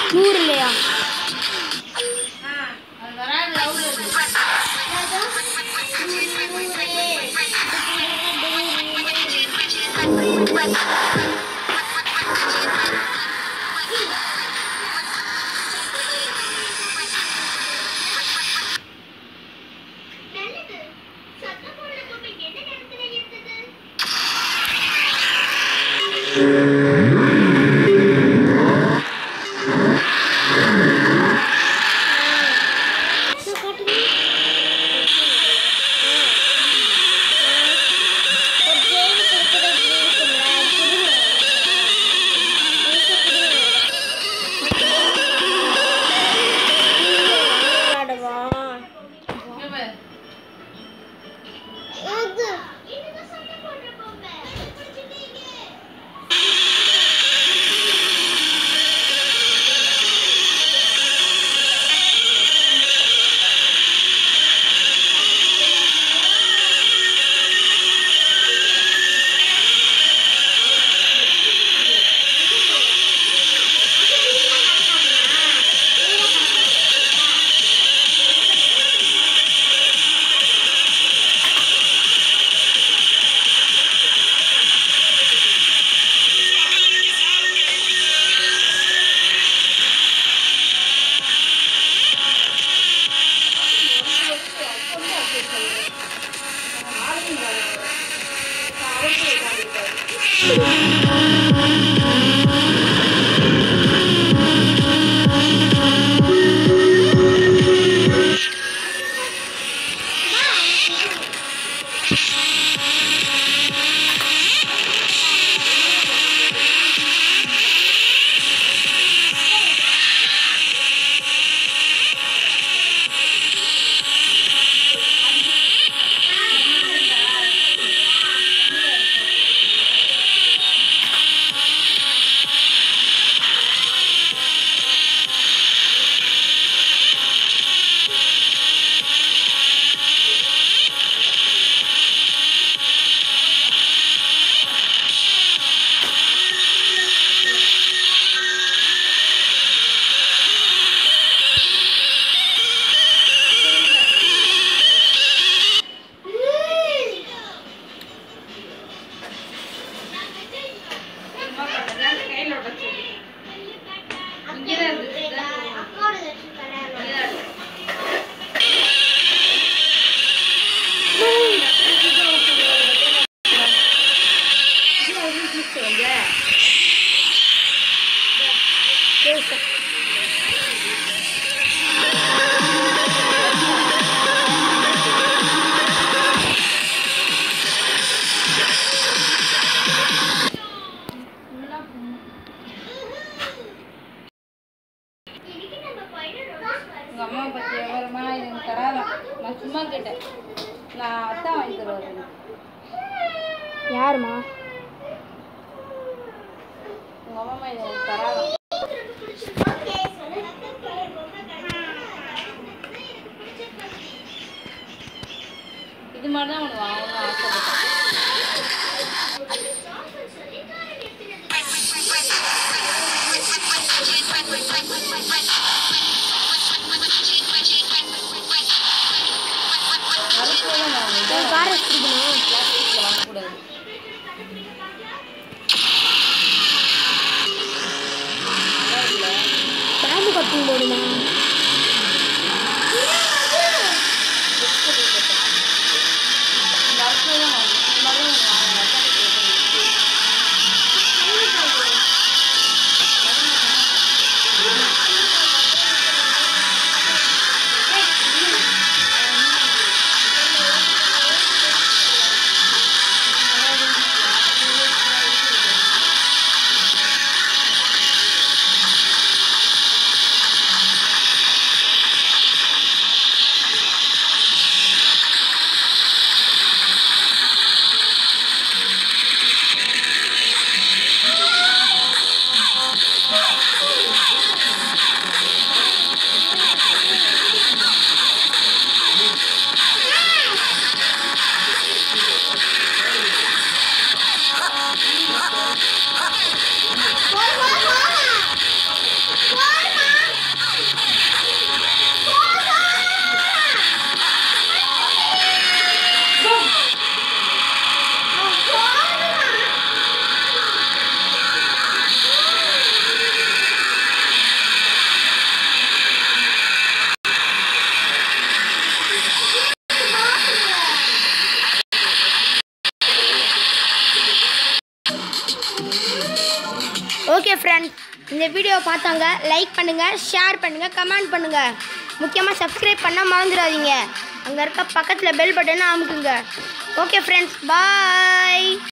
நூறு இல்லையா அது வராது அவ்வளோ நல்லது சத்தம் போடுற பொம்மை என்ன நேரத்துல இருந்தது என்னதான் சத்தம் போடுற பொம்மை கண்டுபிடிச்சிட்டீங்க கையில் உடச்சு இங்கேதான் இருக்கு அக்காவோட லட்சம் கல்யாணம் இன்னைக்கு நம்ம பையனை ரொமான்ஸ் உங்கள் அம்மா பற்றி விவரமா இது எனக்கு தராதான் நான் சும்மா கேட்டேன் நான் அத்தான் வாங்கி தருவார் எனக்கு யாருமா உங்கள் அம்மா இது எனக்கு தராதான் ஓகே சொல்லு சத்தம் போடுற பொம்மை கண்டுபிடிச்சா எனக்கு பிடிச்ச பகுதி இது மாதிரி தான் உனக்கு வாங்கணும்னு ஆசைப்பட்டேன் அது சாப்பிட்டு சொல்லி காரணம் எடுத்துனது மறுபடியும் நான் வந்து காரை பிடிக்கணும் பிளாஸ்டிக்கில் வாங்கக்கூடாது பேம்பு கட்டிங் போடுமா மறுபடியும் தான் வாங்கணும் இது மாதிரி தான் உனக்கு வாங்கணும் அத்தாட்ட கேட்டேன் ஆ ஃப்ரெண்ட்ஸ் இந்த வீடியோ பார்த்தவங்க லைக் பண்ணுங்கள் ஷேர் பண்ணுங்கள் கமெண்ட் பண்ணுங்கள் முக்கியமாக சப்ஸ்கிரைப் பண்ண மறந்துடாதீங்க அங்கே இருக்க பக்கத்தில் பெல் பட்டனை அமுக்குங்க ஓகே ஃப்ரெண்ட்ஸ் பாய்